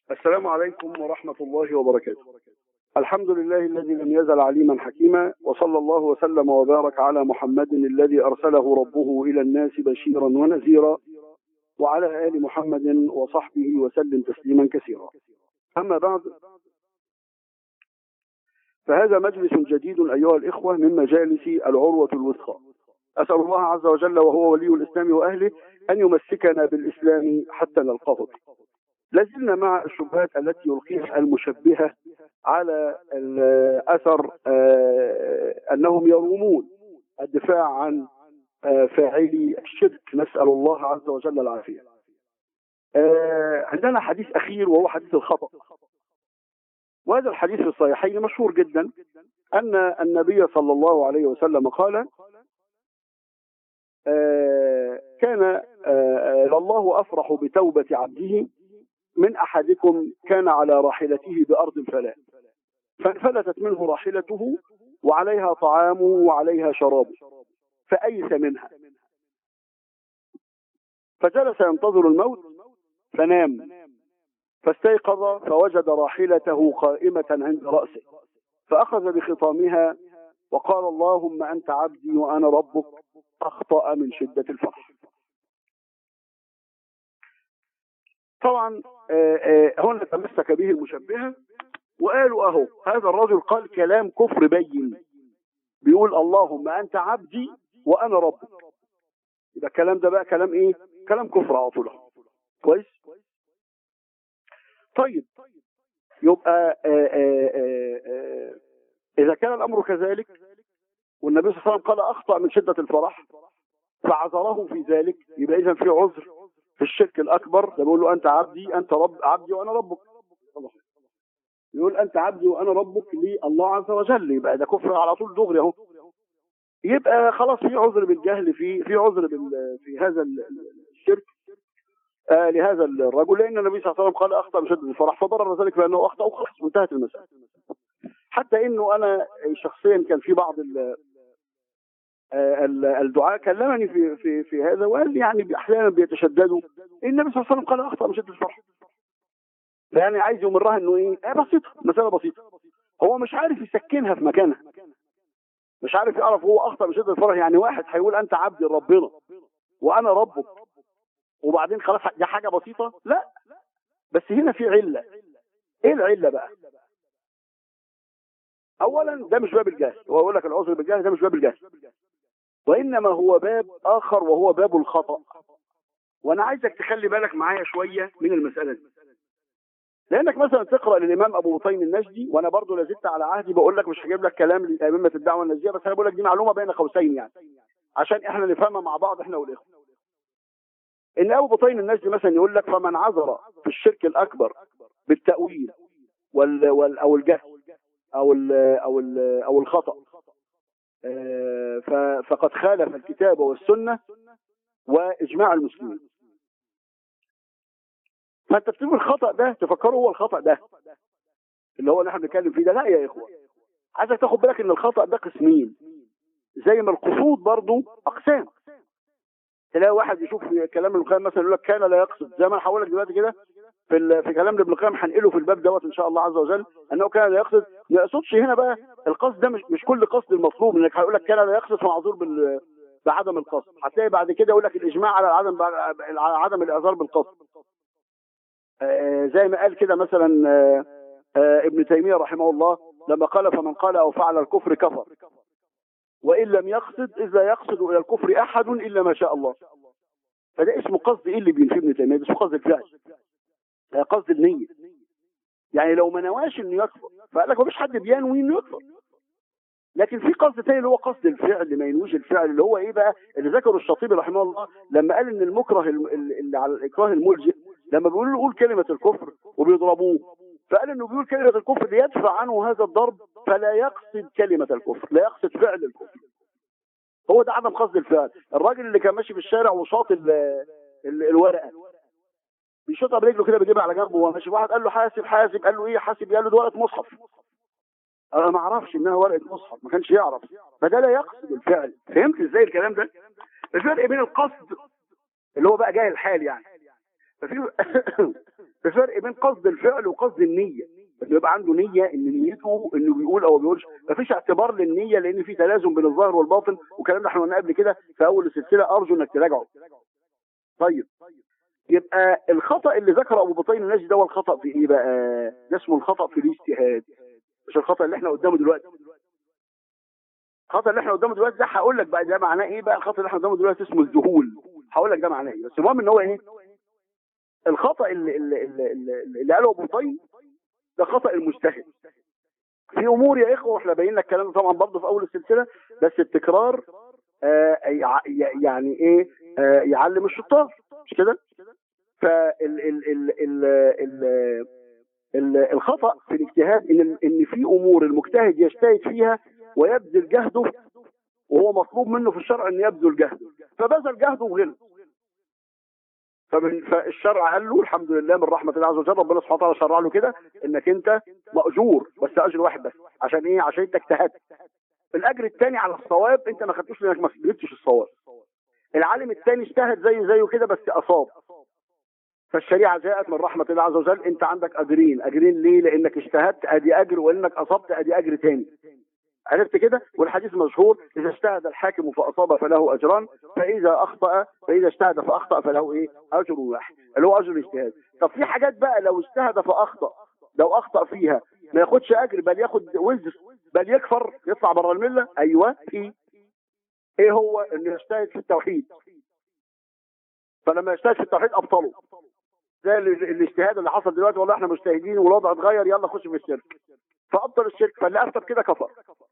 السلام عليكم ورحمة الله وبركاته الحمد لله الذي لم يزل عليما حكيما وصلى الله وسلم وبارك على محمد الذي أرسله ربه إلى الناس بشيرا ونذيرا وعلى آل محمد وصحبه وسلم تسليما كثيرا أما بعد فهذا مجلس جديد أيها الإخوة من مجالس العروة الوثقى أسأل الله عز وجل وهو ولي الإسلام وأهله أن يمسكنا بالإسلام حتى نلقاه لازلنا مع الشبهات التي يلقيها المشبهة على أثر أنهم يرومون الدفاع عن فاعلي الشرك نسأل الله عز وجل العافية عندنا حديث أخير وهو حديث الخطأ وهذا الحديث في الصحيحين مشهور جدا أن النبي صلى الله عليه وسلم قال كان الله أفرح بتوبة عبده من أحدكم كان على راحلته بأرض فلاة فانفلتت منه راحلته وعليها طعامه وعليها شرابه فأيس منها فجلس ينتظر الموت فنام فاستيقظ فوجد راحلته قائمة عند رأسه فأخذ بخطامها وقال اللهم أنت عبدي وأنا ربك أخطأ من شدة الفرح طبعا هنا تمسك به المشبهة وقالوا أهو هذا الرجل قال كلام كفر بين بيقول اللهم أنت عبدي وأنا ربك يبقى الكلام ده بقى كلام إيه كلام كفر على طول كويس طيب يبقى آآ آآ آآ إذا كان الأمر كذلك والنبي صلى الله عليه وسلم قال أخطأ من شدة الفرح فعذره في ذلك يبقى إذا في عذر في الشرك الأكبر ده بيقول له أنت عبدي أنت رب عبدي وأنا ربك يقول أنت عبدي وأنا ربك لله عز وجل يبقى ده كفر على طول دغري أهو يبقى خلاص في عذر بالجهل في في عذر في هذا الشرك آه لهذا الرجل لأن النبي صلى الله عليه وسلم قال أخطأ من شدة الفرح فضرر ذلك بأنه أخطأ وخلاص وانتهت المسألة حتى إنه أنا شخصيا كان في بعض الدعاء كلمني في في في هذا وقال لي يعني احيانا بيتشددوا النبي صلى الله عليه وسلم قال اخطا من شده الفرح يعني عايز يمرها انه ايه آه بسيطه مساله بسيطه هو مش عارف يسكنها في مكانها مش عارف يعرف هو اخطا من شده الفرح يعني واحد هيقول انت عبد ربنا وانا ربك وبعدين خلاص دي حاجه بسيطه لا بس هنا في عله ايه العله بقى اولا ده مش باب الجهل هو يقول لك العذر بالجهل ده مش باب الجهل وإنما هو باب آخر وهو باب الخطأ وأنا عايزك تخلي بالك معايا شوية من المسألة دي لأنك مثلا تقرأ للإمام أبو بطين النجدي وأنا برضو لازلت على عهدي بقول لك مش هجيب لك كلام لأئمة الدعوة النجدية بس أنا بقول لك دي معلومة بين قوسين يعني عشان إحنا نفهمها مع بعض إحنا والإخوة إن أبو بطين النجدي مثلا يقول لك فمن عذر في الشرك الأكبر بالتأويل وال, وال أو الجهل أو ال أو ال أو الخطأ فقد خالف الكتاب والسنة وإجماع المسلمين فأنت بتقول الخطأ ده تفكروا هو الخطأ ده اللي هو اللي احنا بنتكلم فيه ده لا يا إخوة عايزك تاخد بالك إن الخطأ ده قسمين زي ما القصود برضو أقسام تلاقي واحد يشوف في كلام ابن القيم مثلا يقول لك كان لا يقصد زي ما انا هقول لك دلوقتي كده في في كلام ابن القيم هنقله في الباب دوت ان شاء الله عز وجل انه كان لا يقصد ما يقصدش هنا بقى القصد ده مش مش كل قصد المطلوب انك هيقول لك كان لا يقصد فمعذور بال بعدم القصد هتلاقي بعد كده يقول لك الاجماع على عدم على عدم الاعذار بالقصد آه زي ما قال كده مثلا آه آه ابن تيميه رحمه الله لما قال فمن قال او فعل الكفر كفر وان لم يقصد اذا يقصد الى الكفر احد الا ما شاء الله فده اسمه قصد ايه اللي بينفي ابن تيميه اسمه قصد الفعل قصد النية يعني لو ما نواش انه يكفر فقال لك مفيش حد بينوي انه يكفر لكن في قصد تاني اللي هو قصد الفعل ما ينويش الفعل اللي هو ايه بقى اللي ذكره الشاطبي رحمه الله لما قال ان المكره اللي على الاكراه الملجئ لما بيقول له قول كلمه الكفر وبيضربوه فقال انه بيقول كلمه الكفر ليدفع عنه هذا الضرب فلا يقصد كلمه الكفر لا يقصد فعل الكفر هو ده عدم قصد الفعل الراجل اللي كان ماشي في الشارع وشاط الورقه بيشوطها برجله كده بيجيبها على جنبه وهو ماشي واحد قال له حاسب حاسب قال له ايه حاسب قال له دي ورقه مصحف انا ما اعرفش انها ورقه مصحف ما كانش يعرف فده لا يقصد الفعل فهمت ازاي الكلام ده الفرق بين القصد اللي هو بقى جاي الحال يعني ففي في فرق بين قصد الفعل وقصد النيه انه يبقى عنده نيه ان نيته انه بيقول او ما بيقولش مفيش اعتبار للنيه لان في تلازم بين الظاهر والباطن والكلام ده احنا قلناه قبل كده في اول السلسله ارجو انك تراجعه طيب يبقى الخطا اللي ذكره ابو بطين الناجي ده هو الخطا في ايه بقى ده اسمه الخطا في الاجتهاد مش الخطا اللي احنا قدامه دلوقتي الخطا اللي احنا قدامه دلوقتي ده هقول لك بقى ده معناه ايه بقى الخطا اللي احنا قدامه دلوقتي اسمه الذهول هقول لك ده معناه ايه بس المهم ان هو ايه الخطا اللي اللي اللي, اللي, اللي قاله ابو طيب ده خطا المجتهد في امور يا اخوه واحنا باين لك الكلام ده طبعا برضه في اول السلسله بس التكرار آه يع- يعني ايه آه يعلم الشطار مش كده فال ال ال ال ال ال الخطا في الاجتهاد ان ان في امور المجتهد يجتهد فيها ويبذل جهده وهو مطلوب منه في الشرع ان يبذل جهده فبذل جهده وغلط فمن فالشرع قال له الحمد لله من رحمه الله عز وجل ربنا سبحانه وتعالى شرع له كده انك انت ماجور بس اجر واحد بس عشان ايه عشان انت اجتهدت الاجر الثاني على الصواب انت ما خدتوش لانك ما جبتش الصواب العالم الثاني اجتهد زيه زيه كده بس اصاب فالشريعه جاءت من رحمه الله عز وجل انت عندك اجرين اجرين ليه لانك اجتهدت ادي اجر وانك اصبت ادي اجر ثاني عرفت كده والحديث مشهور اذا اجتهد الحاكم فاصاب فله اجران فاذا اخطا فاذا اجتهد فاخطا فله ايه اجر واحد اللي هو اجر الاجتهاد طب في حاجات بقى لو اجتهد فاخطا لو اخطا فيها ما ياخدش اجر بل ياخد وزر بل يكفر يطلع بره المله ايوه في ايه هو انه يجتهد في التوحيد فلما يجتهد في التوحيد ابطله زي ال- الاجتهاد اللي حصل دلوقتي والله احنا مجتهدين والوضع اتغير يلا خش في الشرك فابطل الشرك فاللي افتى كده كفر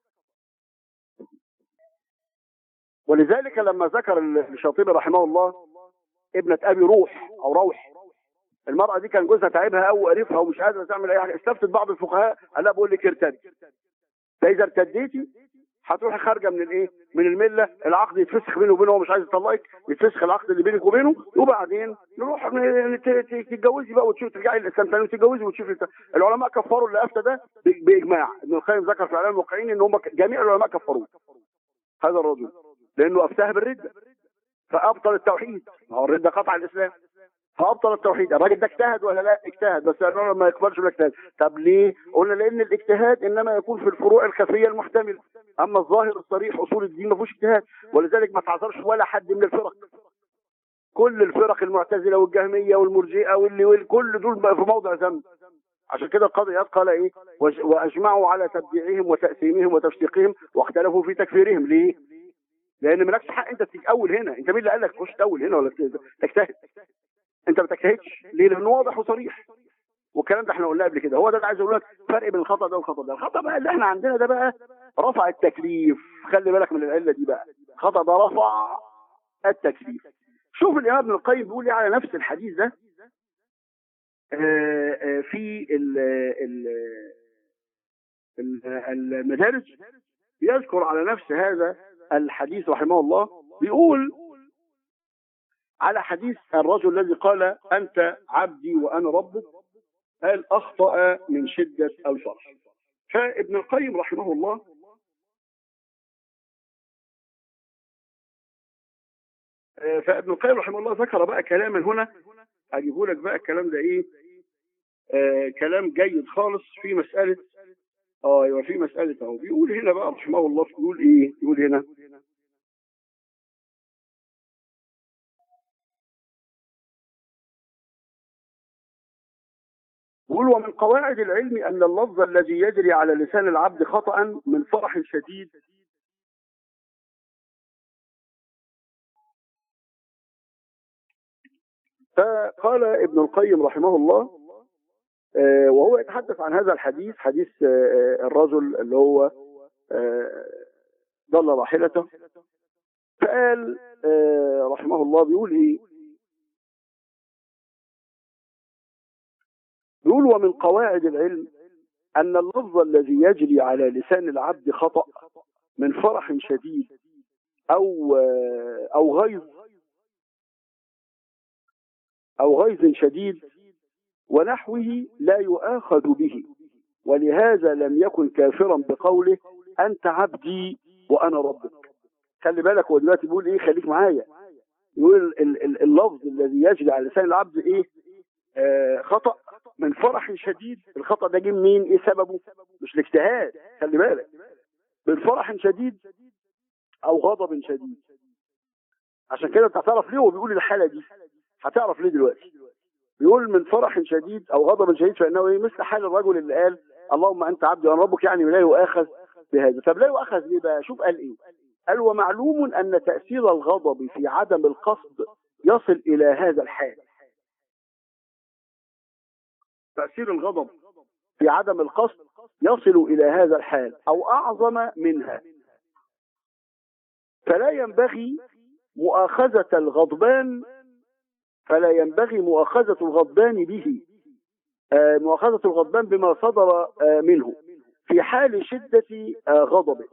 ولذلك لما ذكر الشاطبي رحمه الله ابنة ابي روح او روح المرأة دي كان جوزها تعبها قوي وقرفها ومش قادرة تعمل اي حاجة استفتت بعض الفقهاء قال لها بقول لك ارتد فاذا ارتديتي هتروحي خارجه من الايه؟ من المله العقد يتفسخ بينه وبينه هو مش عايز يطلقك يتفسخ العقد اللي بينك وبينه وبعدين نروح ن- ت- ت- تتجوزي بقى وتشوفي ترجعي للاسلام تاني وتتجوزي وتشوفي الت- العلماء كفروا اللي افتى ده ب- باجماع ابن القيم ذكر في اعلام الموقعين ان هم ك- جميع العلماء كفروه هذا الرجل لانه افتاها بالرده فابطل التوحيد ما هو الرده قطع الاسلام فابطل التوحيد الراجل ده اجتهد ولا لا اجتهد بس قالوا ما يقبلش بالاجتهاد طب ليه قلنا لان الاجتهاد انما يكون في الفروع الخفيه المحتمله اما الظاهر الصريح اصول الدين ما فيهوش اجتهاد ولذلك ما تعذرش ولا حد من الفرق كل الفرق المعتزله والجهميه والمرجئه واللي واللي- كل دول بقى في موضع ذنب عشان كده القاضي إياد قال ايه وج- واجمعوا على تبديعهم وتقسيمهم وتفسيقهم واختلفوا في تكفيرهم ليه لان مالكش حق انت تتاول هنا انت مين اللي قال لك تخش تاول هنا ولا ت- تجتهد انت ما تجتهدش ليه لانه واضح وصريح والكلام ده احنا قلناه قبل كده هو ده اللي عايز اقول لك فرق بين الخطا ده والخطا ده الخطا بقى اللي احنا عندنا ده بقى رفع التكليف خلي بالك من العله دي بقى الخطا ده رفع التكليف شوف الامام ابن القيم بيقول ايه على نفس الحديث ده آه، آه، في ال ال ال- المدارج يذكر على نفس هذا الحديث رحمه الله بيقول على حديث الرجل الذي قال أنت عبدي وأنا ربك قال أخطأ من شدة الفرح فابن القيم رحمه الله آه، فابن القيم رحمه الله ذكر بقى كلاما هنا هجيبه لك بقى الكلام ده ايه آه كلام جيد خالص في مسألة اه ايوه في مسألة اهو بيقول هنا بقى رحمه الله بيقول ايه بيقول هنا يقول ومن قواعد العلم أن اللفظ الذي يجري على لسان العبد خطأ من فرح شديد فقال ابن القيم رحمه الله آه، وهو يتحدث عن هذا الحديث حديث آه، آه، الرجل اللي هو آه، ضل راحلته فقال آه، رحمه الله بيقول ايه بيقول ومن قواعد العلم أن اللفظ الذي يجري على لسان العبد خطأ من فرح شديد أو أو غيظ أو غيظ شديد ونحوه لا يؤاخذ به ولهذا لم يكن كافرا بقوله أنت عبدي وأنا ربك خلي بالك هو دلوقتي بيقول إيه خليك معايا يقول ال- ال- اللفظ الذي يجري على لسان العبد إيه آه خطأ من فرح شديد الخطأ ده جه منين ايه سببه مش الاجتهاد خلي بالك من فرح شديد او غضب شديد عشان كده انت هتعرف ليه هو بيقول الحالة دي هتعرف ليه دلوقتي بيقول من فرح شديد او غضب شديد فانه ايه مثل حال الرجل اللي قال اللهم انت عبدي وانا ربك يعني لا يؤاخذ بهذا طب لا يؤاخذ ليه بقى شوف قال ايه قال ومعلوم ان تاثير الغضب في عدم القصد يصل الى هذا الحال تاثير الغضب في عدم القصد يصل الى هذا الحال او اعظم منها فلا ينبغي مؤاخذة الغضبان فلا ينبغي مؤاخذة الغضبان به آه، مؤاخذة الغضبان بما صدر آه، منه في حال شدة آه، غضبه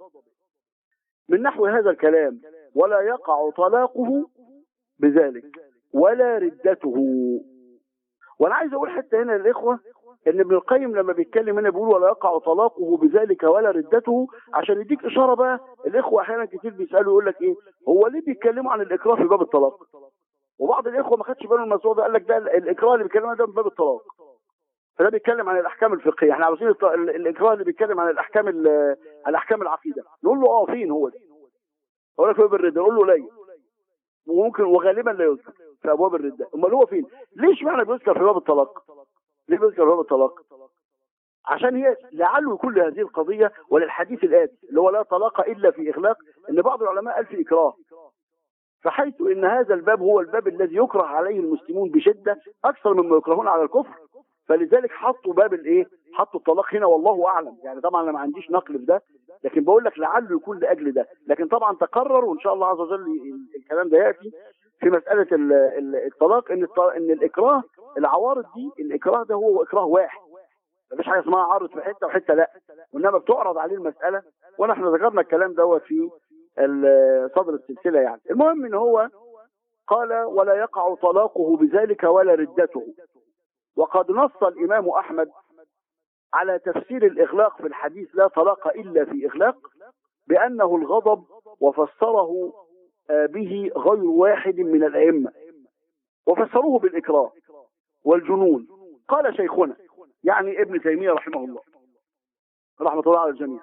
من نحو هذا الكلام ولا يقع طلاقه بذلك ولا ردته وانا عايز اقول حتى هنا للاخوه ان ابن القيم لما بيتكلم هنا بيقول ولا يقع طلاقه بذلك ولا ردته عشان يديك اشاره بقى الاخوه احيانا كتير بيسالوا يقول لك ايه هو ليه بيتكلموا عن الاكراه في باب الطلاق وبعض الاخوه ما خدش باله من الموضوع ده قال لك ده الاكراه اللي بيتكلموا ده من باب الطلاق فده بيتكلم عن الاحكام الفقهيه احنا عاوزين الط- ال- الاكراه اللي بيتكلم عن الاحكام ال- الاحكام العقيده نقول له اه فين هو ده يقول لك في باب الرده نقول له قليل وممكن وغالبا لا يذكر في ابواب الرده امال هو فين ليش معنى بيذكر في باب الطلاق ليه بيذكر في باب الطلاق عشان هي لعله يكون لهذه القضيه وللحديث الاتي اللي هو لا طلاق الا في اغلاق ان بعض العلماء قال في اكراه فحيث ان هذا الباب هو الباب الذي يكره عليه المسلمون بشده اكثر مما يكرهون على الكفر فلذلك حطوا باب الايه حطوا الطلاق هنا والله اعلم يعني طبعا انا ما عنديش نقل في ده لكن بقول لك لعله يكون لاجل ده لكن طبعا تقرر وان شاء الله عز وجل ال- الكلام ده ياتي في مساله ال- ال- الطلاق ان الط- ان الاكراه العوارض دي الاكراه ده هو اكراه واحد مفيش حاجه اسمها عارض في حته وحته لا وانما بتعرض عليه المساله ونحن ذكرنا الكلام دوت في ال- صدر السلسله يعني المهم ان هو قال ولا يقع طلاقه بذلك ولا ردته وقد نص الامام احمد على تفسير الاغلاق في الحديث لا طلاق الا في اغلاق بانه الغضب وفسره آه، به غير واحد من الائمه وفسروه بالاكراه والجنون قال شيخنا يعني ابن تيميه رحمه الله رحمه الله على الجميع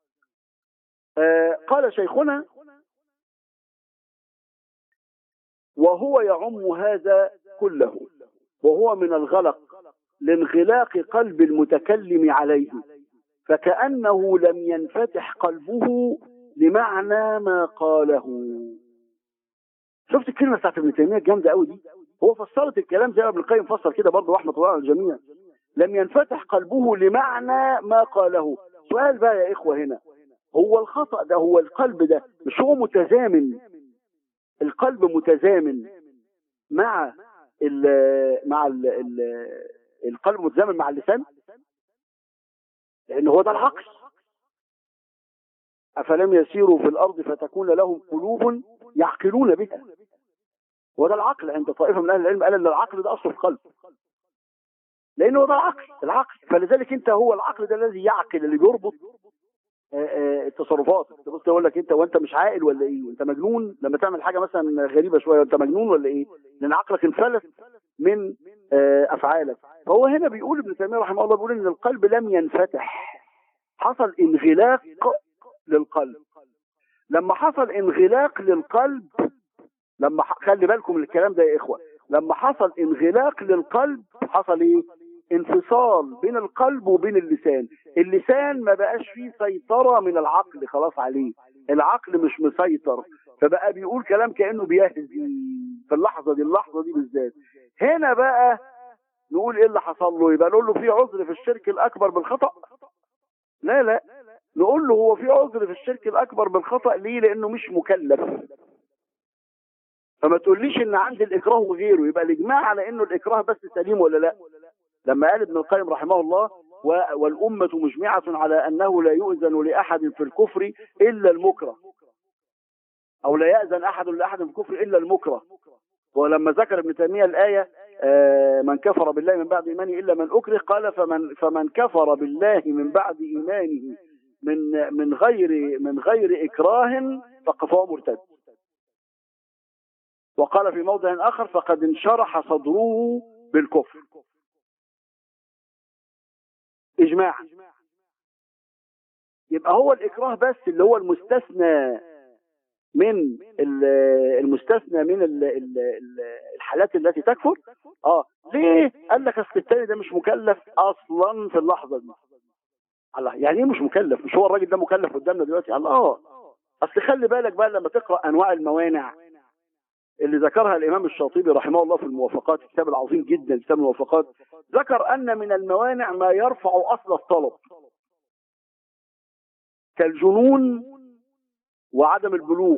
آه، قال شيخنا وهو يعم هذا كله وهو من الغلق لانغلاق قلب المتكلم عليه فكأنه لم ينفتح قلبه لمعنى ما قاله شفت الكلمة بتاعت ابن تيمية الجامدة قوي دي هو فسرت الكلام زي ما ابن القيم فسر كده برضه رحمة الله على الجميع لم ينفتح قلبه لمعنى ما قاله سؤال بقى يا إخوة هنا هو الخطأ ده هو القلب ده مش هو متزامن القلب متزامن مع ال مع ال ال القلب متزامن مع اللسان لان هو ده العقل افلم يسيروا في الارض فتكون لهم قلوب يعقلون بها هو ده العقل عند طائفه من اهل العلم قال ان العقل ده اصله في القلب لانه هو ده العقل العقل فلذلك انت هو العقل ده الذي يعقل اللي بيربط آه، آه، التصرفات تبص يقول لك انت وانت مش عاقل ولا ايه وانت مجنون لما تعمل حاجه مثلا غريبه شويه وانت مجنون ولا ايه لان عقلك انفلت من آه، افعالك فهو هنا بيقول ابن تيميه رحمه الله بيقول ان القلب لم ينفتح حصل انغلاق للقلب لما حصل انغلاق للقلب لما ح... خلي بالكم من الكلام ده يا اخوه لما حصل انغلاق للقلب حصل ايه انفصال بين القلب وبين اللسان اللسان ما بقاش فيه سيطرة من العقل خلاص عليه العقل مش مسيطر فبقى بيقول كلام كأنه بيهزي في اللحظة دي اللحظة دي بالذات هنا بقى نقول ايه اللي حصل له يبقى نقول له في عذر في الشرك الاكبر بالخطأ لا لا نقول له هو في عذر في الشرك الاكبر بالخطأ ليه لانه مش مكلف فما تقوليش ان عندي الاكراه وغيره يبقى الاجماع على انه الاكراه بس سليم ولا لا لما قال ابن القيم رحمه الله و- والأمة مجمعة على أنه لا يؤذن لأحد في الكفر إلا المكره أو لا يأذن أحد لأحد في الكفر إلا المكره ولما ذكر ابن تيمية الآية آه، من كفر بالله من بعد إيمانه إلا من أكره قال فمن فمن كفر بالله من بعد إيمانه من من غير من غير إكراه فق- فهو مرتد وقال في موضع آخر فقد انشرح صدره بالكفر اجماعا يبقى هو الاكراه بس اللي هو المستثنى من ال- المستثنى من ال- ال- ال- الحالات التي تكفر اه ليه قال لك اصل التاني ده مش مكلف اصلا في اللحظه دي الله يعني ايه مش مكلف مش هو الراجل ده مكلف قدامنا دلوقتي الله اه اصل خلي بالك بقى لما تقرا انواع الموانع اللي ذكرها الامام الشاطبي رحمه الله في الموافقات الكتاب العظيم جدا كتاب الموافقات ذكر ان من الموانع ما يرفع اصل الطلب كالجنون وعدم البلوغ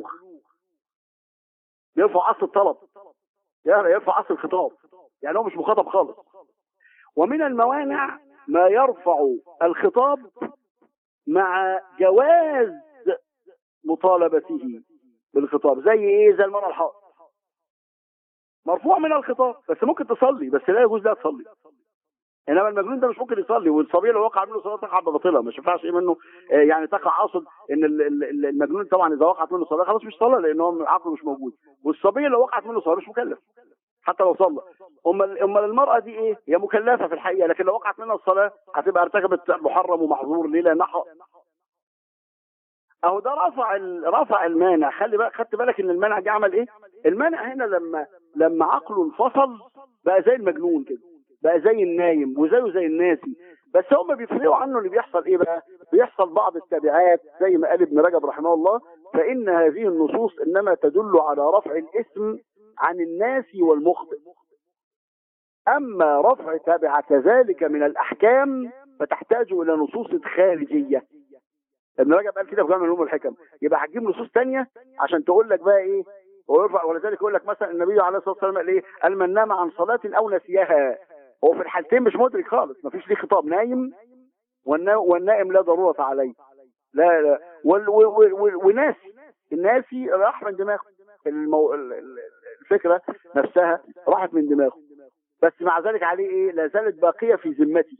يرفع اصل الطلب يعني يرفع اصل الخطاب يعني هو مش مخاطب خالص ومن الموانع ما يرفع الخطاب مع جواز مطالبته بالخطاب زي ايه زي المرأة الحائض مرفوع من الخطاب بس ممكن تصلي بس لا يجوز لها تصلي انما المجنون ده مش ممكن يصلي والصبي لو وقع منه صلاه تقع بباطلها مش ينفعش ايه منه آه، يعني تقع اقصد ان ال- ال- ال- المجنون طبعا اذا وقعت منه صلاه خلاص مش صلاه لان هو عقله مش موجود والصبي لو وقعت منه صلاه مش مكلف حتى لو صلى امال امال المراه دي ايه هي مكلفه في الحقيقه لكن لو وقعت منها الصلاه هتبقى ارتكبت محرم ومحظور ليه لانها ح- اهو ده رفع ال- رفع المانع خلي بالك خدت بالك ان المانع جه عمل ايه المانع هنا لما لما عقله انفصل بقى زي المجنون كده بقى زي النايم وزيه زي الناسي بس هم بيفرقوا عنه اللي بيحصل ايه بقى بيحصل بعض التبعات زي ما قال ابن رجب رحمه الله فان هذه النصوص انما تدل على رفع الاسم عن الناس والمخطئ اما رفع تبع كذلك من الاحكام فتحتاج الى نصوص خارجيه ابن رجب قال كده في جامع العلوم والحكم يبقى هتجيب نصوص تانية عشان تقول لك بقى ايه ويرفع ولذلك يقول لك مثلا النبي عليه الصلاه والسلام قال ايه قال من نام عن صلاه او نسيها هو في الحالتين مش مدرك خالص مفيش ليه خطاب نايم والنا- والنائم لا ضروره عليه لا لا وال- وال- وال- وناسي الناسي راح من دماغه المو... ال- ال- الفكره نفسها راحت من دماغه بس مع ذلك عليه ايه لا زالت باقيه في ذمتي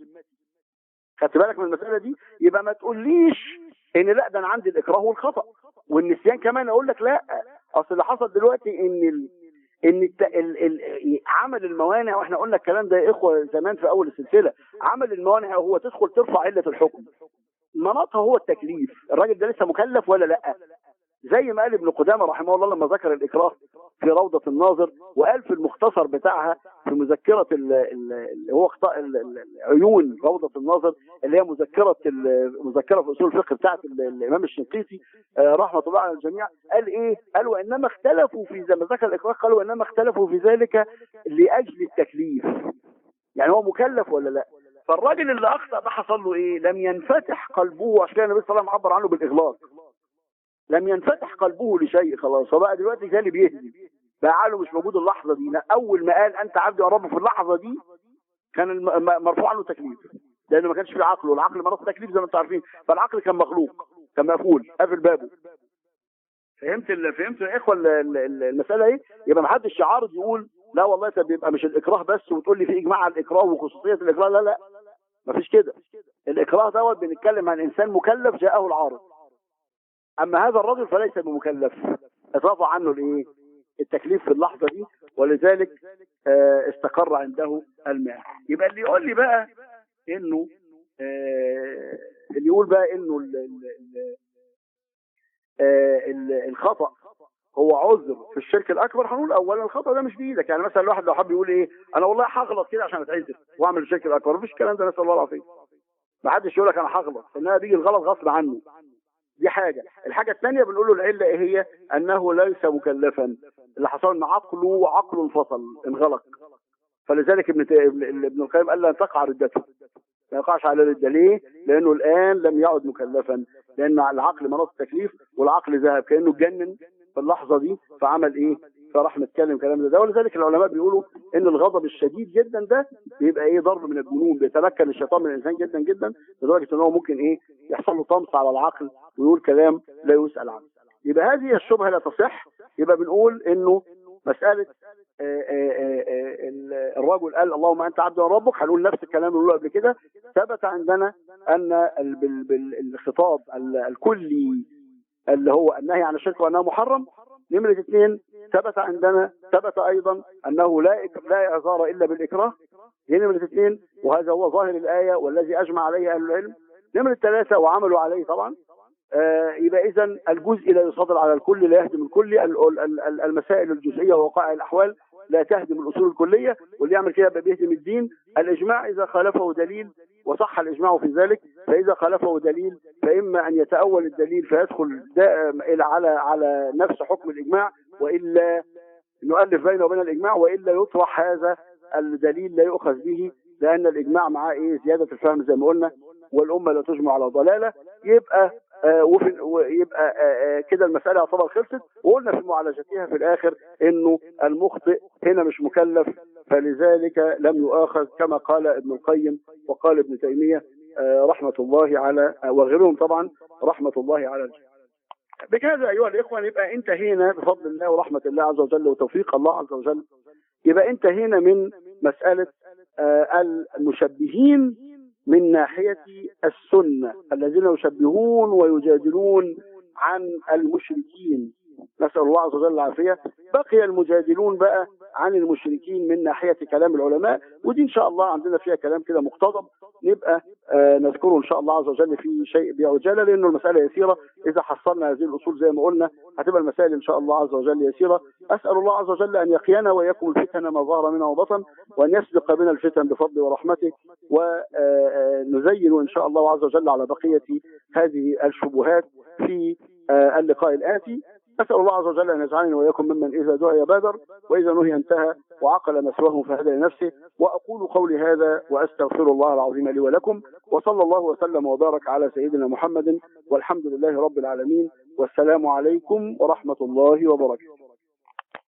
خدت بالك من المساله دي يبقى ما تقوليش ان لا ده انا عندي الاكراه والخطا والنسيان كمان اقول لك لا اصل اللي حصل دلوقتي ان ال... ان الت... ال... ال... عمل الموانع واحنا قلنا الكلام ده يا اخوه زمان في اول السلسله عمل الموانع هو تدخل ترفع عله الحكم مناطها هو التكليف الراجل ده لسه مكلف ولا لا زي ما قال ابن قدامه رحمه الله لما ذكر الاكراه في روضه الناظر وقال في المختصر بتاعها في مذكره ال- ال- اللي هو اخطاء ال- ال- عيون روضه الناظر اللي هي مذكره ال- مذكره في اصول الفقه بتاعه ال- الامام الشنقيطي آه، رحمه الله على الجميع قال ايه؟ قال وانما اختلفوا في زي ما ذكر الاكراه قال وانما اختلفوا في ذلك لاجل التكليف يعني هو مكلف ولا لا؟ فالراجل اللي اخطا ده حصل له ايه؟ لم ينفتح قلبه عشان كده النبي صلى الله عليه وسلم عبر عنه بالاغلاق لم ينفتح قلبه لشيء خلاص فبقى دلوقتي زي اللي بيهدي بقى عقله مش موجود اللحظه دي لا اول ما قال انت عبدي يا رب في اللحظه دي كان الم- م- مرفوع عنه تكليف لانه ما كانش في عقل والعقل مرض تكليف زي ما انتم عارفين فالعقل كان مخلوق كان مقفول قافل بابه فهمت ال... فهمت يا اخوه ال- ال- ال- المساله ايه يبقى ما حدش يعارض يقول لا والله طب يبقى مش الاكراه بس وتقول لي في اجماع على الاكراه وخصوصيه الاكراه لا لا ما فيش كده الاكراه دوت بنتكلم عن انسان مكلف جاءه العارض اما هذا الرجل فليس بمكلف اترفع عنه الايه التكليف في اللحظه دي ولذلك آه، استقر عنده الماء يبقى اللي يقول لي بقى انه آه، اللي يقول بقى انه ال- ال- ال- آه، ال- الخطا هو عذر في الشرك الاكبر هنقول اولا الخطا ده مش بايدك يعني مثلا الواحد لو حب يقول ايه انا والله هغلط كده عشان اتعذر واعمل الشرك الاكبر مفيش الكلام ده نسال الله العافيه ما حدش يقول لك انا هغلط انما بيجي الغلط غصب عنه دي حاجة الحاجة الثانية بنقول له العلة ايه هي انه ليس مكلفا اللي حصل ان عقله عقله انفصل انغلق فلذلك ابن ابن ابن القيم قال لا تقع ردته ما يقعش على الردة ليه؟ لانه الان لم يعد مكلفا لان العقل مناط التكليف والعقل ذهب كانه اتجنن في اللحظة دي فعمل ايه؟ فراح متكلم كلام ده, ده ولذلك العلماء بيقولوا ان الغضب الشديد جدا ده بيبقى ايه ضرب من الجنون بيتمكن الشيطان من الانسان جدا جدا لدرجه ان هو ممكن ايه يحصل له طمس على العقل ويقول كلام لا يسال عنه يبقى هذه الشبهه لا تصح يبقى بنقول انه مساله آه، آه، آه، آه، ال- الرجل قال اللهم انت عبد ربك هنقول نفس الكلام اللي قلنا قبل كده ثبت عندنا ان ال- بال- بال- الخطاب ال- الكلي اللي هو النهي عن الشرك وانه محرم نمرة اثنين ثبت عندنا ثبت ايضا انه لا إك- لا اعذار الا بالاكراه دي نمرة اثنين وهذا هو ظاهر الآية والذي أجمع عليه أهل العلم نمرة ثلاثة وعملوا عليه طبعا آه يبقى إذا الجزء لا يصادر على الكل لا يهدم الكل ال- ال- ال- المسائل الجزئية ووقائع الأحوال لا تهدم الأصول الكلية واللي يعمل كده يبقى بيهدم الدين الإجماع إذا خالفه دليل وصح الإجماع في ذلك فإذا خالفه دليل فإما أن يتأول الدليل فيدخل دا- إلى على على نفس حكم الإجماع وإلا نؤلف بينه وبين الإجماع وإلا يطرح هذا الدليل لا يؤخذ به لأن الإجماع معاه إيه زيادة الفهم زي ما قلنا والأمة لا تجمع على ضلالة يبقى آه وفي ويبقى آه آه كده المسألة يعتبر خلصت وقلنا في معالجتها في الآخر إنه المخطئ هنا مش مكلف فلذلك لم يؤاخذ كما قال ابن القيم وقال ابن تيمية آه رحمة الله على آه وغيرهم طبعا رحمة الله على الجميع بكذا أيها الإخوة يبقى انتهينا بفضل الله ورحمة الله عز وجل وتوفيق الله عز وجل يبقى انتهينا من مسألة آه المشبهين من ناحية السنة الذين يشبهون ويجادلون عن المشركين نسأل الله عز وجل العافية بقي المجادلون بقى عن المشركين من ناحية كلام العلماء ودي إن شاء الله عندنا فيها كلام كده مقتضب نبقى آه نذكره إن شاء الله عز وجل في شيء بعجالة لأنه المسألة يسيرة إذا حصلنا هذه الأصول زي ما قلنا هتبقى المسائل إن شاء الله عز وجل يسيرة أسأل الله عز وجل أن يقينا ويكم الفتن ما ظهر منها وبطن وأن يسبق بنا الفتن بفضله ورحمته ونزين إن شاء الله عز وجل على بقية هذه الشبهات في آه اللقاء الآتي أسأل الله عز وجل أن يجعلني وإياكم ممن إذا دعي بادر وإذا نهي انتهى وعقل مثواه فهدى لنفسه وأقول قولي هذا وأستغفر الله العظيم لي ولكم وصلى الله وسلم وبارك على سيدنا محمد والحمد لله رب العالمين والسلام عليكم ورحمة الله وبركاته